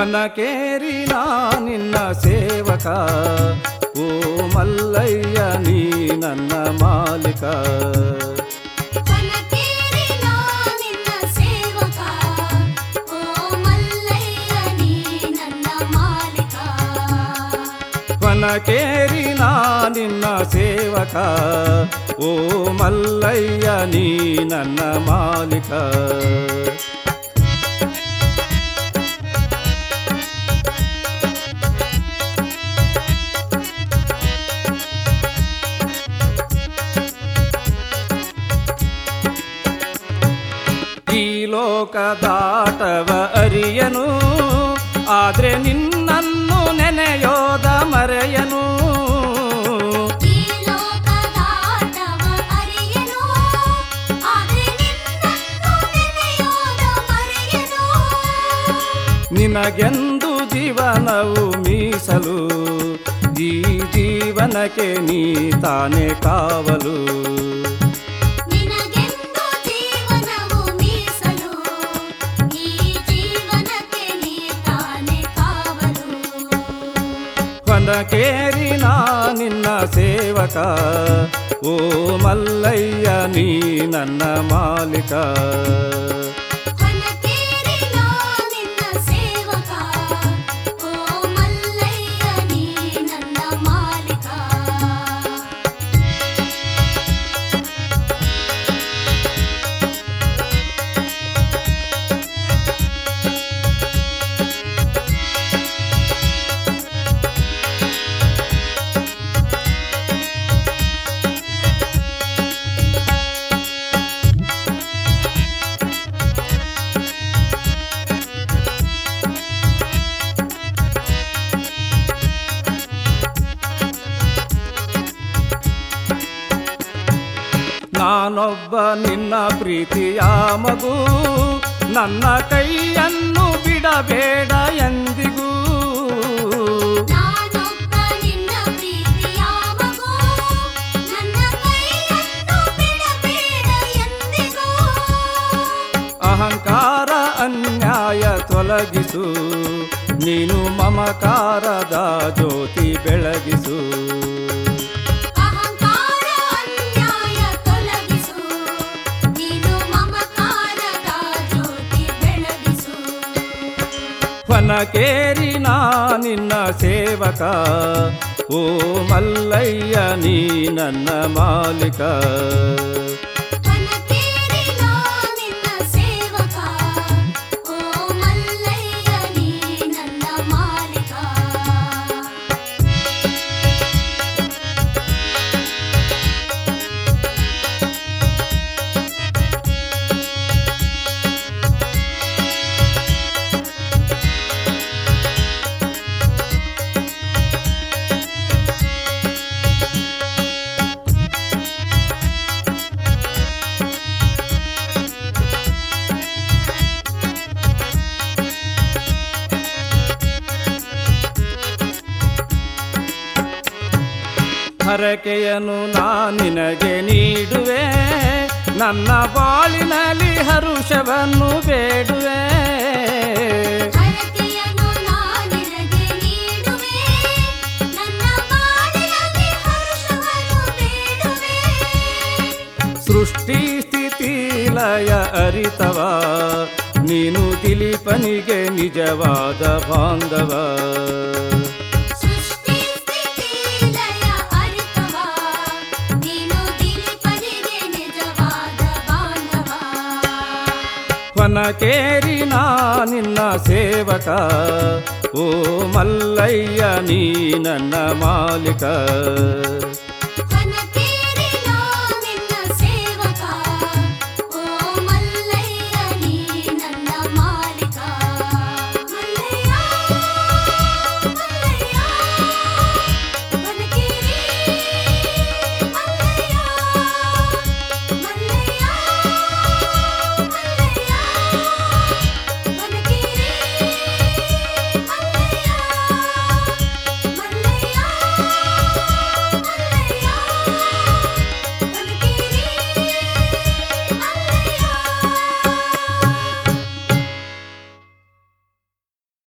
ಕೊನಕೇರಿ ನಾ ನಿನ್ನ ಸೇವಕ ಓ ಮಲ್ಲಯ್ಯ ನೀ ನನ್ನ ಮಾಲಿಕ ಕನಕೇರಿ ನಾ ನಿನ್ನ ಸೇವಕ ಓ ಮಲ್ಲಯ್ಯ ನೀ ನನ್ನ ಮಾಲಿಕ ಕೊನಕೇರಿ ನಾ ನಿನ್ನ ಸೇವಕ ಓ ಮಲ್ಲಯ್ಯ ನೀ ನನ್ನ ಮಾಲಿಕ ಈ ಲೋಕದಾಟವ ಅರಿಯನು ಆದ್ರೆ ನಿನ್ನನ್ನು ನೆನೆಯೋದ ಮರೆಯನು ಈ ಲೋಕದಾಟವ ಅರಿಯನು ಆದರೆ ನಿನ್ನನ್ನು ನೆನೆಯೋದ ಮರೆಯನು ನಿನಗೆಂದು ಜೀವನವು ಮೀಸಲು ಈ ಜೀವನಕ್ಕೆ ನೀ ತಾನೇ ಕಾವಲು ನಿನಗೆಂದು ಜೀವನವು ಮೀಸಲು ಈ ಜೀವನಕ್ಕೆ ನೀ ತಾನೇ ಕಾವಲು ಕೊನಕೇರಿ ನಾ ನಿನ್ನ ಸೇವಕ ಓ ಮಲ್ಲಯ್ಯ ನೀ ನನ್ನ ಮಾಲಿಕ ಕನಕೇರಿ ನಾ ನಿನ್ನ ಸೇವಕ ಓ ಮಲ್ಲಯ್ಯ ನೀ ನನ್ನ ಮಾಲಿಕ ನಾನೊಬ್ಬ ನಿನ್ನ ಪ್ರೀತಿಯ ಮಗು ನನ್ನ ಕೈಯನ್ನು ಬಿಡಬೇಡ ಎಂದಿಗೂ ನಾನೊಬ್ಬ ನಿನ್ನ ಪ್ರೀತಿಯ ಮಗು ನನ್ನ ಕೈಯನ್ನು ಬಿಡಬೇಡ ಎಂದಿಗೂ ಅಹಂಕಾರ ಅನ್ಯಾಯ ತೊಲಗಿಸು ನೀನು ಮಮಕಾರದ ಜ್ಯೋತಿ ಬೆಳಗಿಸು ಅಹಂಕಾರ ಅನ್ಯಾಯ ತೊಲಗಿಸು ನೀನು ಮಮಕಾರದ ಜ್ಯೋತಿ ಬೆಳಗಿಸು ವನಕೇರಿ ನಾ ನಿನ್ನ ಸೇವಕ ಓ ಮಲ್ಲಯ್ಯ ನೀ ನನ್ನ ಮಾಲಿಕ ಕನಕೇರಿ ನಾ ನಿನ್ನ ಸೇವಕ ಓ ಮಲ್ಲಯ್ಯ ನೀ ನನ್ನ ಮಾಲಿಕ ಹರಕೆಯನ್ನು ನಾ ನಿನಗೆ ನೀಡುವೆ ನನ್ನ ಬಾಳಿನಲ್ಲಿ ಹರುಷವನ್ನು ಬೇಡುವೆ ಹರಕೆಯನ್ನು ನಾ ನಿನಗೆ ನೀಡುವೆ ನನ್ನ ಬಾಳಿನಲ್ಲಿ ಹರ್ಷವನ್ನು ಬೇಡುವೆ ಸೃಷ್ಟಿ ಸ್ಥಿತಿ ಲಯ ಅರಿತವ ನೀನು ದಿಲೀಪನಿಗೆ ನಿಜವಾದ ಬಾಂಧವ ಸೃಷ್ಟಿ ಸ್ಥಿತಿ ಲಯ ಅರಿತವ ನೀನು ದಿಲೀಪನಿಗೆ ನಿಜವಾದ ಬಾಂಧವ ವನಕೇರಿ ನಾ ನಿನ್ನ ಸೇವಕ ಓ ಮಲ್ಲಯ್ಯ ನೀ ನನ್ನ ಮಾಲಿಕ